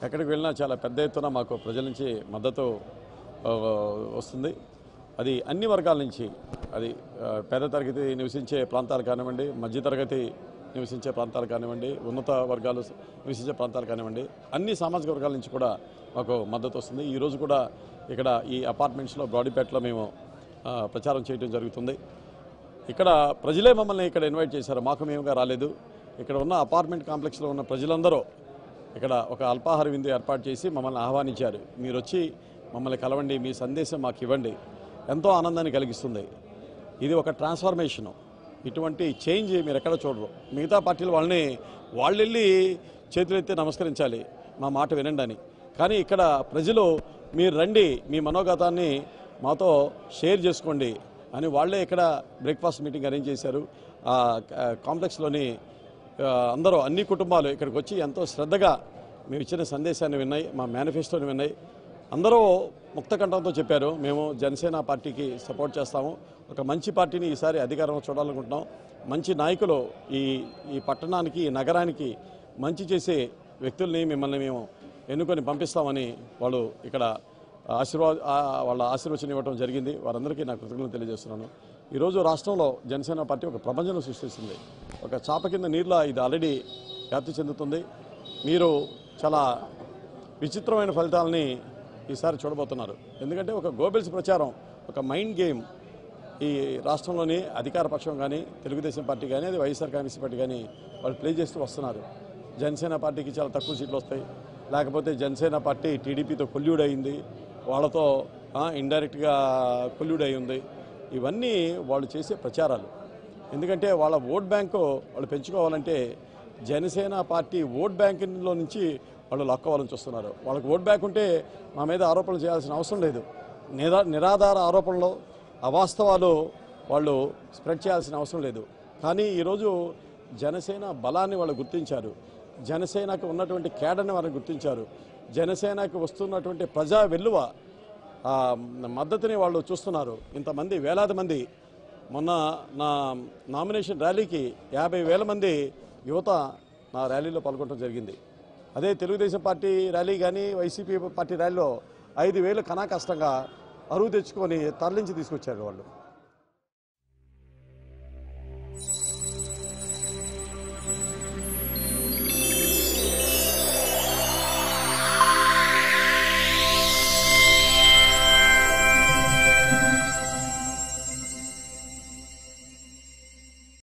ఎక్కడికి వెళ్ళినా చాలా పెద్ద ఎత్తున మాకు ప్రజల నుంచి మద్దతు ఆ, వస్తుంది అది అన్ని వర్గాల నుంచి అది ఆ, పేద తరగతి నివసించే ప్రాంతాలు కానివ్వండి మధ్యతరగతి నివసించే ప్రాంతాలు కానివ్వండి ఉన్నత వర్గాలు నివసించే ప్రాంతాలు కానివ్వండి అన్ని సామాజిక వర్గాల నుంచి కూడా మాకు మద్దతు వస్తుంది ఈరోజు కూడా ఇక్కడ ఈ అపార్ట్మెంట్స్లో బ్రాడీపేటలో మేము ఆ, ప్రచారం చేయడం జరుగుతుంది ఇక్కడ ప్రజలే మమ్మల్ని ఇక్కడ ఇన్వైట్ చేశారు మాకు మేముగా రాలేదు ఇక్కడ ఉన్న అపార్ట్మెంట్ కాంప్లెక్స్లో ఉన్న ప్రజలందరూ ఇక్కడ ఒక అల్పాహార విందు ఏర్పాటు చేసి మమ్మల్ని ఆహ్వానించారు మీరు వచ్చి మమ్మల్ని కలవండి మీ సందేశం మాకు ఇవ్వండి ఎంతో ఆనందాన్ని కలిగిస్తుంది ఇది ఒక ట్రాన్స్ఫర్మేషను ఇటువంటి చేంజ్ మీరు ఎక్కడ చూడరు మిగతా పార్టీలు వాళ్ళని వాళ్ళు వెళ్ళి చేతులెత్తి నమస్కరించాలి మా మాట వినండి అని కానీ ఇక్కడ ప్రజలు మీరు రండి మీ మనోగతాన్ని మాతో షేర్ చేసుకోండి అని వాళ్ళే ఇక్కడ బ్రేక్ఫాస్ట్ మీటింగ్ అరేంజ్ చేశారు ఆ ఆ కాంప్లెక్స్లోని ఆ, అందరూ అన్ని కుటుంబాలు ఇక్కడికి వచ్చి ఎంతో శ్రద్ధగా మేము ఇచ్చిన సందేశాన్ని విన్నాయి మా మేనిఫెస్టోని విన్నాయి అందరూ ముక్త కంఠంతో చెప్పారు మేము జనసేన పార్టీకి సపోర్ట్ చేస్తాము ఒక మంచి పార్టీని ఈసారి అధికారంలో చూడాలనుకుంటున్నాం మంచి నాయకులు ఈ ఈ పట్టణానికి ఈ నగరానికి మంచి చేసే వ్యక్తుల్ని మిమ్మల్ని మేము ఎన్నుకొని పంపిస్తామని వాళ్ళు ఇక్కడ ఆశీర్వాద ఆ, వాళ్ళ ఆశీర్వచనం ఇవ్వడం జరిగింది వారందరికీ నా కృతజ్ఞతలు తెలియజేస్తున్నాను ఈరోజు రాష్ట్రంలో జనసేన పార్టీ ఒక ప్రపంచం సృష్టిస్తుంది ఒక చాప కింద నీళ్ళ ఇది ఆల్రెడీ వ్యాప్తి చెందుతుంది మీరు చాలా విచిత్రమైన ఫలితాలని ఈసారి చూడబోతున్నారు ఎందుకంటే ఒక గోబెల్స్ ప్రచారం ఒక మైండ్ గేమ్ ఈ రాష్ట్రంలోని అధికార పక్షం కానీ తెలుగుదేశం పార్టీ కానీ అది వైఎస్ఆర్ కాంగ్రెస్ పార్టీ కానీ వాళ్ళు ప్లే చేస్తూ వస్తున్నారు జనసేన పార్టీకి చాలా తక్కువ సీట్లు వస్తాయి లేకపోతే జనసేన పార్టీ టీడీపీతో కొల్యూడ్ అయింది వాళ్ళతో ఇండైరెక్ట్గా కొల్యూడ్ అయి ఉంది ఇవన్నీ వాళ్ళు చేసే ప్రచారాలు ఎందుకంటే వాళ్ళ ఓట్ బ్యాంకు వాళ్ళు పెంచుకోవాలంటే జనసేన పార్టీ ఓట్ బ్యాంకులో నుంచి వాళ్ళు లాక్కోవాలని చూస్తున్నారు వాళ్ళకి ఓట్ బ్యాంక్ ఉంటే మా మీద ఆరోపణలు చేయాల్సిన అవసరం లేదు నిరా నిరాధార ఆరోపణలు అవాస్తవాలు వాళ్ళు స్ప్రెడ్ చేయాల్సిన అవసరం లేదు కానీ ఈరోజు జనసేన బలాన్ని వాళ్ళు గుర్తించారు జనసేనకు ఉన్నటువంటి కేడర్ని వాళ్ళు గుర్తించారు జనసేనకు వస్తున్నటువంటి ప్రజా వెల్లువ ఆ, మద్దతుని వాళ్ళు చూస్తున్నారు ఇంతమంది వేలాది మంది మొన్న నా నామినేషన్ ర్యాలీకి యాభై వేల మంది యువత నా ర్యాలీలో పాల్గొనడం జరిగింది అదే తెలుగుదేశం పార్టీ ర్యాలీ కానీ వైసీపీ పార్టీ ర్యాలీలో ఐదు వేలు కనా కష్టంగా అరువు తెచ్చుకొని తరలించి తీసుకొచ్చారు వాళ్ళు